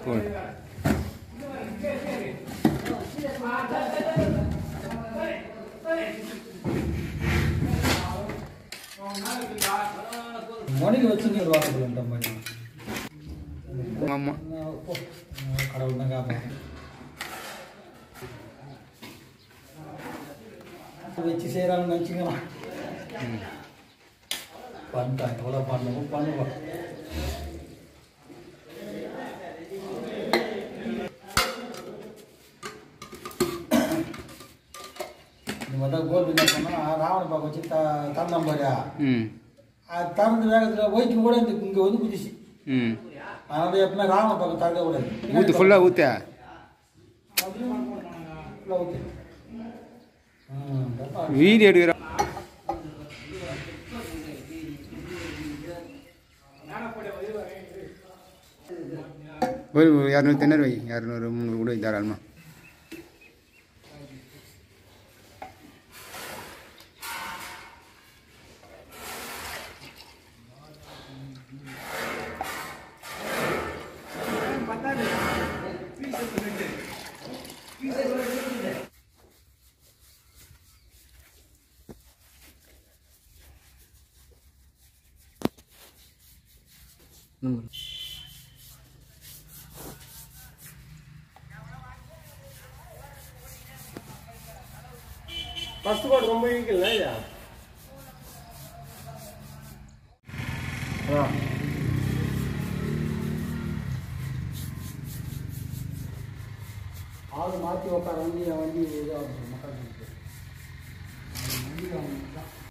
போடு மணிக்கு வச்சு நீ ஒரு வார்த்தை சொல்லுன்ற மாதிரி ஆமாம் போ கடவுள் தான் காப்பாங்க வச்சு செய்கிறாங்கன்னு நினச்சிக்கலாம் பண்ணிட்டான் எவ்வளோ பண்ணவும் பண்ணுவான் இந்த மாதிரி தான் கோபி என்ன பண்ணால் ராவண பாக்க வச்சு த தந்தான் பாரியா ம் அது திறந்த வேகத்தில் ஒய்க்கு கூட இந்த இங்கே வந்து குதிச்சு ம் அதனால எப்பவுமே ராவண பக்கம் திறக்க கூடாது ஊற்று ஃபுல்லாக ஊற்ற ஃபுல்லாக ஊற்று ம் வீடியோ எடுக்கிற ஒரு இரநூறு திணறு வை இரநூறு முந்நூறு கூட வை தாராளமா ஃபர்ஸ்ட் கோட் ரொம்ப வீக்கல்ல ஐயா ஆள் மாற்றி உட்கார வண்டி வண்டி இதாக மக்கள் வண்டி